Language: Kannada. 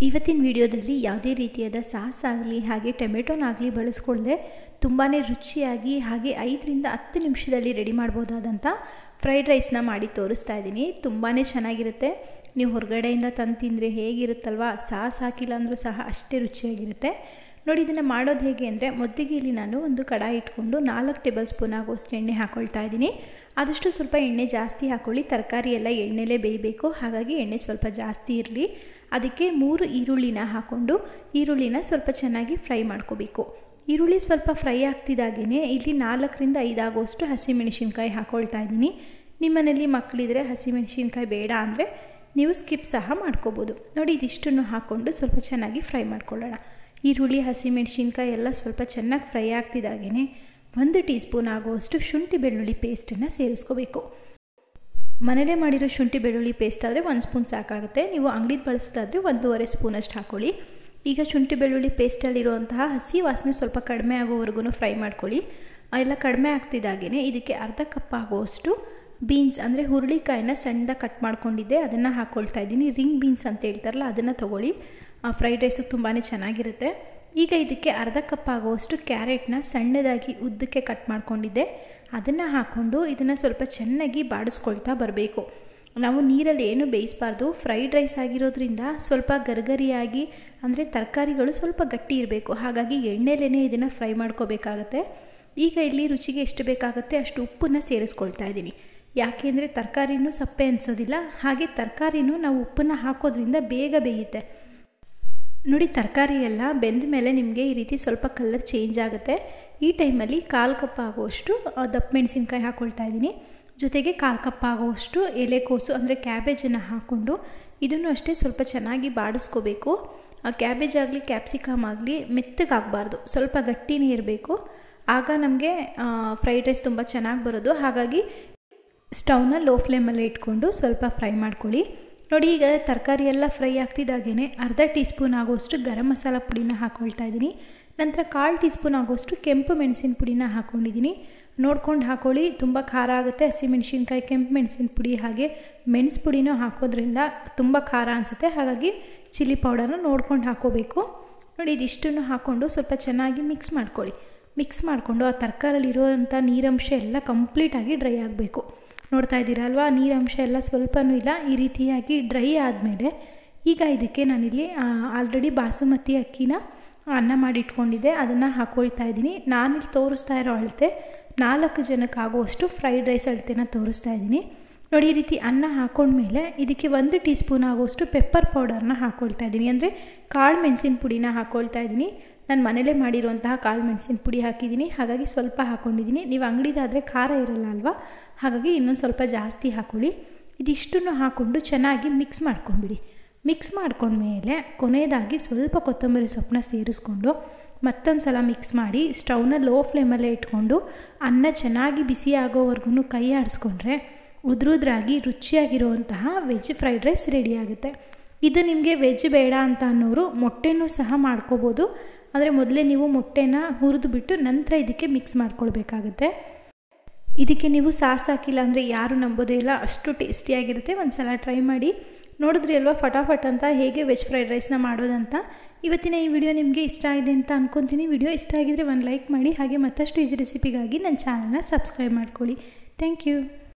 ಇವತ್ತಿನ ವಿಡಿಯೋದಲ್ಲಿ ಯಾವುದೇ ರೀತಿಯಾದ ಸಾಸ್ ಆಗಲಿ ಹಾಗೆ ಟೊಮೆಟೊನಾಗಲಿ ಬಳಸ್ಕೊಳ್ಳದೆ ತುಂಬಾ ರುಚಿಯಾಗಿ ಹಾಗೆ ಐದರಿಂದ ಹತ್ತು ನಿಮಿಷದಲ್ಲಿ ರೆಡಿ ಮಾಡ್ಬೋದಾದಂಥ ಫ್ರೈಡ್ ರೈಸ್ನ ಮಾಡಿ ತೋರಿಸ್ತಾ ಇದ್ದೀನಿ ತುಂಬಾ ಚೆನ್ನಾಗಿರುತ್ತೆ ನೀವು ಹೊರಗಡೆಯಿಂದ ತಂದು ತಿಂದರೆ ಹೇಗಿರುತ್ತಲ್ವ ಸಾಸ್ ಹಾಕಿಲ್ಲ ಅಂದರೂ ಸಹ ಅಷ್ಟೇ ರುಚಿಯಾಗಿರುತ್ತೆ ನೋಡಿ ಇದನ್ನು ಮಾಡೋದು ಹೇಗೆ ಅಂದರೆ ಮೊದಲಿಗೆ ಇಲ್ಲಿ ನಾನು ಒಂದು ಕಡಾಯಿ ಇಟ್ಕೊಂಡು ನಾಲ್ಕು ಟೇಬಲ್ ಸ್ಪೂನ್ ಆಗೋಷ್ಟು ಎಣ್ಣೆ ಹಾಕ್ಕೊಳ್ತಾ ಇದ್ದೀನಿ ಆದಷ್ಟು ಸ್ವಲ್ಪ ಎಣ್ಣೆ ಜಾಸ್ತಿ ಹಾಕ್ಕೊಳ್ಳಿ ತರಕಾರಿ ಎಲ್ಲ ಎಣ್ಣೆಲೇ ಬೇಯಬೇಕು ಹಾಗಾಗಿ ಎಣ್ಣೆ ಸ್ವಲ್ಪ ಜಾಸ್ತಿ ಇರಲಿ ಅದಕ್ಕೆ ಮೂರು ಈರುಳ್ಳಿನ ಹಾಕ್ಕೊಂಡು ಈರುಳ್ಳಿನ ಸ್ವಲ್ಪ ಚೆನ್ನಾಗಿ ಫ್ರೈ ಮಾಡ್ಕೋಬೇಕು ಈರುಳ್ಳಿ ಸ್ವಲ್ಪ ಫ್ರೈ ಆಗ್ತಿದ್ದಾಗೇ ಇಲ್ಲಿ ನಾಲ್ಕರಿಂದ ಐದಾಗೋಷ್ಟು ಹಸಿಮೆಣಸಿನ್ಕಾಯಿ ಹಾಕ್ಕೊಳ್ತಾ ಇದ್ದೀನಿ ನಿಮ್ಮನೇಲಿ ಮಕ್ಕಳಿದ್ರೆ ಹಸಿಮೆಣಸಿನ್ಕಾಯಿ ಬೇಡ ಅಂದರೆ ನೀವು ಸ್ಕಿಪ್ ಸಹ ಮಾಡ್ಕೋಬೋದು ನೋಡಿ ಇದಿಷ್ಟನ್ನು ಹಾಕ್ಕೊಂಡು ಸ್ವಲ್ಪ ಚೆನ್ನಾಗಿ ಫ್ರೈ ಮಾಡ್ಕೊಳ್ಳೋಣ ಈರುಳ್ಳಿ ಹಸಿಮೆಣಸಿನ್ಕಾಯಿ ಎಲ್ಲ ಸ್ವಲ್ಪ ಚೆನ್ನಾಗಿ ಫ್ರೈ ಆಗ್ತಿದ್ದಾಗೇ ಒಂದು ಟೀ ಸ್ಪೂನ್ ಆಗುವಷ್ಟು ಶುಂಠಿ ಬೆಳ್ಳುಳ್ಳಿ ಪೇಸ್ಟನ್ನು ಸೇರಿಸ್ಕೋಬೇಕು ಮನೇಲೇ ಮಾಡಿರೋ ಶುಂಠಿ ಬೆಳ್ಳುಳ್ಳಿ ಪೇಸ್ಟ್ ಆದರೆ ಒಂದು ಸ್ಪೂನ್ ಸಾಕಾಗುತ್ತೆ ನೀವು ಅಂಗಡಿದು ಬಳಸೋದಾದರೆ ಒಂದೂವರೆ ಸ್ಪೂನಷ್ಟು ಹಾಕ್ಕೊಳ್ಳಿ ಈಗ ಶುಂಠಿ ಬೆಳ್ಳುಳ್ಳಿ ಪೇಸ್ಟಲ್ಲಿರುವಂತಹ ಹಸಿ ವಾಸನೆ ಸ್ವಲ್ಪ ಕಡಿಮೆ ಆಗೋವರೆಗೂ ಫ್ರೈ ಮಾಡ್ಕೊಳ್ಳಿ ಎಲ್ಲ ಕಡಿಮೆ ಆಗ್ತಿದ್ದಾಗೇ ಇದಕ್ಕೆ ಅರ್ಧ ಕಪ್ ಆಗುವಷ್ಟು ಬೀನ್ಸ್ ಅಂದರೆ ಹುರುಳಿಕಾಯಿನ ಸಣ್ಣದಾಗಿ ಕಟ್ ಮಾಡ್ಕೊಂಡಿದ್ದೆ ಅದನ್ನು ಹಾಕ್ಕೊಳ್ತಾ ಇದ್ದೀನಿ ರಿಂಗ್ ಬೀನ್ಸ್ ಅಂತ ಹೇಳ್ತಾರಲ್ಲ ಅದನ್ನು ತೊಗೊಳ್ಳಿ ಫ್ರೈಡ್ ರೈಸಿಗೆ ತುಂಬಾ ಚೆನ್ನಾಗಿರುತ್ತೆ ಈಗ ಇದಕ್ಕೆ ಅರ್ಧ ಕಪ್ ಆಗುವಷ್ಟು ಕ್ಯಾರೆಟ್ನ ಸಣ್ಣದಾಗಿ ಉದ್ದಕ್ಕೆ ಕಟ್ ಮಾಡ್ಕೊಂಡಿದ್ದೆ ಅದನ್ನು ಹಾಕ್ಕೊಂಡು ಇದನ್ನು ಸ್ವಲ್ಪ ಚೆನ್ನಾಗಿ ಬಾಡಿಸ್ಕೊಳ್ತಾ ಬರಬೇಕು ನಾವು ನೀರಲ್ಲಿ ಏನು ಬೇಯಿಸಬಾರ್ದು ಫ್ರೈಡ್ ರೈಸ್ ಆಗಿರೋದ್ರಿಂದ ಸ್ವಲ್ಪ ಗರ್ಗರಿಯಾಗಿ ಅಂದರೆ ತರಕಾರಿಗಳು ಸ್ವಲ್ಪ ಗಟ್ಟಿ ಇರಬೇಕು ಹಾಗಾಗಿ ಎಣ್ಣೆಲೇ ಇದನ್ನು ಫ್ರೈ ಮಾಡ್ಕೋಬೇಕಾಗತ್ತೆ ಈಗ ಇಲ್ಲಿ ರುಚಿಗೆ ಎಷ್ಟು ಬೇಕಾಗುತ್ತೆ ಅಷ್ಟು ಉಪ್ಪನ್ನು ಸೇರಿಸ್ಕೊಳ್ತಾ ಇದ್ದೀನಿ ಯಾಕೆ ಅಂದರೆ ತರಕಾರಿನೂ ಸಪ್ಪೆ ಅನಿಸೋದಿಲ್ಲ ಹಾಗೆ ತರಕಾರಿನೂ ನಾವು ಉಪ್ಪನ್ನು ಹಾಕೋದ್ರಿಂದ ಬೇಗ ಬೇಯುತ್ತೆ ನೋಡಿ ತರಕಾರಿ ಎಲ್ಲ ಬೆಂದ ಮೇಲೆ ನಿಮಗೆ ಈ ರೀತಿ ಸ್ವಲ್ಪ ಕಲರ್ ಚೇಂಜ್ ಆಗುತ್ತೆ ಈ ಟೈಮಲ್ಲಿ ಕಾಲು ಕಪ್ ಆಗುವಷ್ಟು ದಪ್ಪ ಮೆಣಸಿನ್ಕಾಯಿ ಹಾಕ್ಕೊಳ್ತಾ ಇದ್ದೀನಿ ಜೊತೆಗೆ ಕಾಲು ಕಪ್ ಆಗುವಷ್ಟು ಎಲೆಕೋಸು ಅಂದರೆ ಕ್ಯಾಬೇಜನ್ನು ಹಾಕ್ಕೊಂಡು ಇದನ್ನು ಅಷ್ಟೇ ಸ್ವಲ್ಪ ಚೆನ್ನಾಗಿ ಬಾಡಿಸ್ಕೋಬೇಕು ಆ ಕ್ಯಾಬೇಜ್ ಆಗಲಿ ಕ್ಯಾಪ್ಸಿಕಮ್ ಆಗಲಿ ಮೆತ್ತಗಾಗಬಾರ್ದು ಸ್ವಲ್ಪ ಗಟ್ಟಿನೇ ಇರಬೇಕು ಆಗ ನಮಗೆ ಫ್ರೈಡ್ ರೈಸ್ ತುಂಬ ಚೆನ್ನಾಗಿ ಬರೋದು ಹಾಗಾಗಿ ಸ್ಟವ್ನ ಲೋ ಫ್ಲೇಮಲ್ಲೇ ಇಟ್ಕೊಂಡು ಸ್ವಲ್ಪ ಫ್ರೈ ಮಾಡ್ಕೊಳ್ಳಿ ನೋಡಿ ಈಗ ತರಕಾರಿ ಎಲ್ಲ ಫ್ರೈ ಆಗ್ತಿದ್ದಾಗೇ ಅರ್ಧ ಟೀ ಸ್ಪೂನ್ ಆಗೋಷ್ಟು ಗರಂ ಮಸಾಲ ಪುಡಿನ ಹಾಕ್ಕೊಳ್ತಾ ಇದ್ದೀನಿ ನಂತರ ಕಾಲು ಟೀ ಸ್ಪೂನ್ ಆಗೋಷ್ಟು ಕೆಂಪು ಮೆಣಸಿನ ಪುಡಿನ ಹಾಕ್ಕೊಂಡಿದ್ದೀನಿ ನೋಡ್ಕೊಂಡು ಹಾಕೊಳ್ಳಿ ತುಂಬ ಖಾರ ಆಗುತ್ತೆ ಹಸಿಮೆಣ್ಸಿನ್ಕಾಯಿ ಕೆಂಪು ಮೆಣಸಿನ ಪುಡಿ ಹಾಗೆ ಮೆಣಸು ಪುಡಿನೂ ಹಾಕೋದ್ರಿಂದ ತುಂಬ ಖಾರ ಅನಿಸುತ್ತೆ ಹಾಗಾಗಿ ಚಿಲ್ಲಿ ಪೌಡರ್ನ ನೋಡ್ಕೊಂಡು ಹಾಕೋಬೇಕು ನೋಡಿ ಇದಿಷ್ಟನ್ನು ಹಾಕ್ಕೊಂಡು ಸ್ವಲ್ಪ ಚೆನ್ನಾಗಿ ಮಿಕ್ಸ್ ಮಾಡ್ಕೊಳ್ಳಿ ಮಿಕ್ಸ್ ಮಾಡಿಕೊಂಡು ಆ ತರಕಾರಿಲಿರುವಂಥ ನೀರಂಶ ಎಲ್ಲ ಕಂಪ್ಲೀಟಾಗಿ ಡ್ರೈ ಆಗಬೇಕು ನೋಡ್ತಾ ಇದ್ದೀರಾ ಅಲ್ವಾ ನೀರಂಶ ಎಲ್ಲ ಸ್ವಲ್ಪನೂ ಇಲ್ಲ ಈ ರೀತಿಯಾಗಿ ಡ್ರೈ ಆದಮೇಲೆ ಈಗ ಇದಕ್ಕೆ ನಾನಿಲ್ಲಿ ಆಲ್ರೆಡಿ ಬಾಸುಮತಿ ಅಕ್ಕಿನ ಅನ್ನ ಮಾಡಿಟ್ಕೊಂಡಿದ್ದೆ ಅದನ್ನು ಹಾಕ್ಕೊಳ್ತಾ ಇದ್ದೀನಿ ನಾನಿಲ್ಲಿ ತೋರಿಸ್ತಾ ಇರೋ ಅಳತೆ ನಾಲ್ಕು ಜನಕ್ಕೆ ಆಗುವಷ್ಟು ಫ್ರೈಡ್ ರೈಸ್ ಅಳತೆನ ತೋರಿಸ್ತಾ ಇದ್ದೀನಿ ನೋಡಿ ಈ ರೀತಿ ಅನ್ನ ಹಾಕ್ಕೊಂಡ್ಮೇಲೆ ಇದಕ್ಕೆ ಒಂದು ಟೀ ಸ್ಪೂನ್ ಆಗುವಷ್ಟು ಪೆಪ್ಪರ್ ಪೌಡರ್ನ ಹಾಕ್ಕೊಳ್ತಾ ಇದ್ದೀನಿ ಅಂದರೆ ಕಾಳು ಮೆಣಸಿನ ಪುಡಿನ ಹಾಕ್ಕೊಳ್ತಾ ಇದ್ದೀನಿ ನಾನು ಮನೇಲೇ ಮಾಡಿರುವಂತಹ ಕಾಳು ಮೆಣಸಿನ ಪುಡಿ ಹಾಕಿದ್ದೀನಿ ಹಾಗಾಗಿ ಸ್ವಲ್ಪ ಹಾಕ್ಕೊಂಡಿದ್ದೀನಿ ನೀವು ಅಂಗಡಿದಾದರೆ ಖಾರ ಇರಲ್ಲ ಅಲ್ವಾ ಹಾಗಾಗಿ ಇನ್ನೊಂದು ಸ್ವಲ್ಪ ಜಾಸ್ತಿ ಹಾಕ್ಕೊಳ್ಳಿ ಇದಿಷ್ಟನ್ನು ಹಾಕ್ಕೊಂಡು ಚೆನ್ನಾಗಿ ಮಿಕ್ಸ್ ಮಾಡ್ಕೊಂಬಿಡಿ ಮಿಕ್ಸ್ ಮಾಡ್ಕೊಂಡ್ಮೇಲೆ ಕೊನೆಯದಾಗಿ ಸ್ವಲ್ಪ ಕೊತ್ತಂಬರಿ ಸೊಪ್ಪನ್ನ ಸೇರಿಸ್ಕೊಂಡು ಮತ್ತೊಂದು ಸಲ ಮಿಕ್ಸ್ ಮಾಡಿ ಸ್ಟವ್ನ ಲೋ ಫ್ಲೇಮಲ್ಲೇ ಇಟ್ಕೊಂಡು ಅನ್ನ ಚೆನ್ನಾಗಿ ಬಿಸಿ ಆಗೋವರೆಗೂ ಕೈ ಆಡಿಸ್ಕೊಂಡ್ರೆ ಉದ್ರುದ್ರಾಗಿ ರುಚಿಯಾಗಿರುವಂತಹ ವೆಜ್ ಫ್ರೈಡ್ ರೈಸ್ ರೆಡಿ ಆಗುತ್ತೆ ಇದು ನಿಮಗೆ ವೆಜ್ ಬೇಡ ಅಂತ ಅನ್ನೋರು ಮೊಟ್ಟೆನೂ ಸಹ ಮಾಡ್ಕೋಬೋದು ಆದರೆ ಮೊದಲೇ ನೀವು ಮೊಟ್ಟೆನ ಹುರಿದು ಬಿಟ್ಟು ನಂತರ ಇದಕ್ಕೆ ಮಿಕ್ಸ್ ಮಾಡ್ಕೊಳ್ಬೇಕಾಗತ್ತೆ ಇದಕ್ಕೆ ನೀವು ಸಾಸ್ ಹಾಕಿಲ್ಲ ಅಂದರೆ ಯಾರು ನಂಬೋದೇ ಇಲ್ಲ ಅಷ್ಟು ಟೇಸ್ಟಿಯಾಗಿರುತ್ತೆ ಒಂದು ಸಲ ಟ್ರೈ ಮಾಡಿ ನೋಡಿದ್ರಿ ಅಲ್ವಾ ಫಟಾಫಟ್ ಅಂತ ಹೇಗೆ ವೆಜ್ ಫ್ರೈಡ್ ರೈಸ್ನ ಮಾಡೋದಂತ ಇವತ್ತಿನ ಈ ವಿಡಿಯೋ ನಿಮಗೆ ಇಷ್ಟ ಆಗಿದೆ ಅಂತ ಅಂದ್ಕೊತೀನಿ ವಿಡಿಯೋ ಇಷ್ಟ ಆಗಿದರೆ ಒಂದು ಲೈಕ್ ಮಾಡಿ ಹಾಗೆ ಮತ್ತಷ್ಟು ಈಸಿ ರೆಸಿಪಿಗಾಗಿ ನನ್ನ ಚಾನಲ್ನ ಸಬ್ಸ್ಕ್ರೈಬ್ ಮಾಡ್ಕೊಳ್ಳಿ ಥ್ಯಾಂಕ್ ಯು